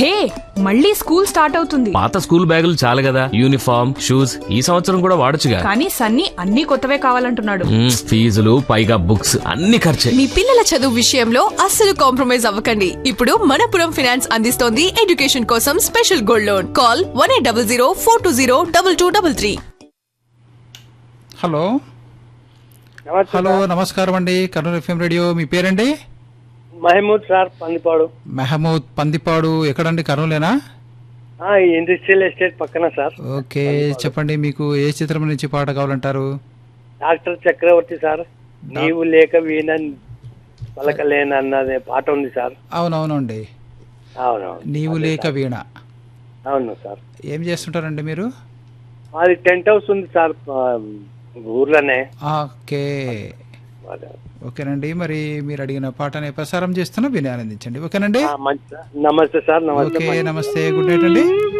హే మళ్ళీ school start అవుతుంది పాత స్కూల్ బ్యాగులు చాలు కదా యూనిఫామ్ షూస్ ఈ సంవత్సరం కూడా వాడొచ్చుగా కానీ సన్నీ అన్ని కొత్తవే కావాలంటున్నాడు మ్మ్, ఫీజులు పైగా బుక్స్ అన్ని ఖర్చే మీ పిల్లల చదువు విషయంలో అస్సలు కాంప్రమైజ్ అవ్వకండి ఇప్పుడు మనపురం ఫినాన్స్ అందిస్తోంది ఎడ్యుకేషన్ కోసం special gold loan call one eight double zero four two zero double two double three hello hello నమస్కారం అండి కర్నూలు ఎఫ్ఎం రేడియో మీ పేరండి మహమూద్ సార్ పందిపాడు మెహమూద్ పందిపాడు ఎక్కడండి కర్నూలేనా ఆ, ఈ ఇండస్ట్రియల్ ఎస్టేట్ పక్కన సార్ ఓకే చెప్పండి మీకు ఏ చిత్రం నుంచి పాట కావాలంటారు డాక్టర్ చక్రవర్తి సార్ నీవు లేక వీణ పలకలేనన్నదే పాట ఉంది సార్ అవునవునండి అవునవును నీవు లేక వీణ అవును సార్ ఏం చేస్తుంటారండి మీరు మాది టెంట్ హౌస్ ఉంది సార్ ఆ, ఊర్లోనే ఓకే ఓకేనండి మరి మీరు అడిగిన పాటని ప్రసారం చేస్తున్నా విని ఆనందించండి ఓకేనండి ఆ, మంచి సార్ నమస్తే సార్ నమస్తే ఓకే నమస్తే గుడ్ నైట్ అండి